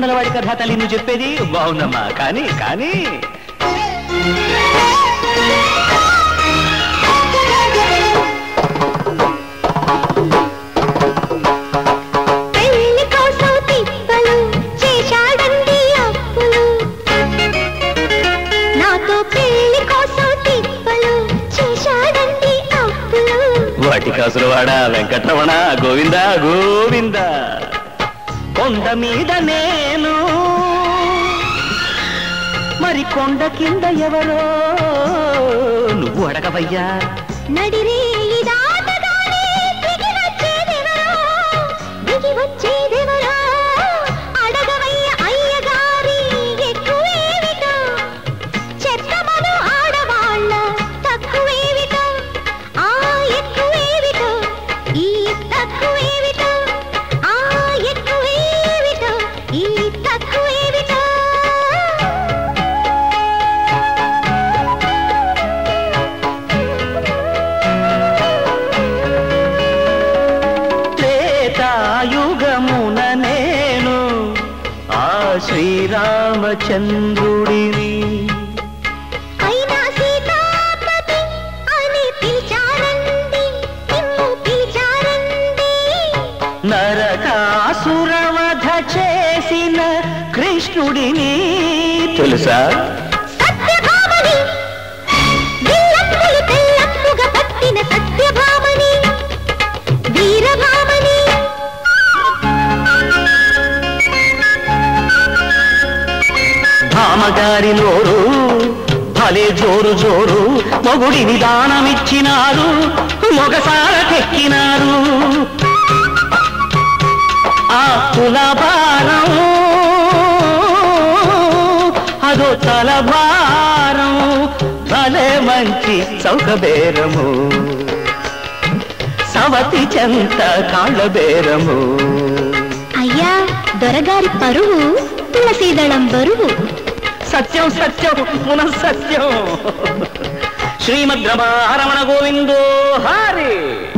కొండలవాడి కథ తల్లి నువ్వు చెప్పేది బాగుందమ్మా కానీ కానీ పెళ్లి కోసం తిప్పలు చేశాడండి అప్పులు నాతో పెళ్లి కోసం తిప్పలు చేశాడండి అప్పులు వాటి కాసులవాడ వెంకటరమణ గోవింద గోవింద కొండ మీద నేను మరి కొండ కింద ఎవరో నువ్వు అడగవయ్యా నడిరే ఈ దాటగానే దిగి వచ్చేదెవరో దిగి వచ్చేదెవరో అడగవయ్య అయ్యగారి ఎక్కువేమిటో చెత్తమను ఆడవాళ్ళ తక్కువేమిటో ఆ ఎక్కువేమిటో ఈ తక్కువేమిటో ఆ ఎక్కువేమిటో ఈ తక్కువేమిటో త్రేతాయుగమున నేను ఆ శ్రీరామచంద్రుడిని అయినా సీతాపతి అని పిలిచారండి నిన్ను పిలిచారండి నరకాసురవధ చేసిన కృష్ణుడిని తెలుసా సత్యభామని విల్లప్పులు తెల్లప్పుగా పట్టిన సత్యభామని వీరభామని భామగారి నోరు భలే జోరు జోరు మొగుడిని దానమిచ్చినారు మొగసారకెక్కినారు ఆ తులభారం అదో తలభారం భలే మంచి చౌకబేరము సవతి చెంత కాళ్ళ బేరము అయ్యా దొరగారి పరువు తులసీదళం బరువు సత్యం సత్యం పునః సత్యం శ్రీమద్ రమణ గోవిందో హరి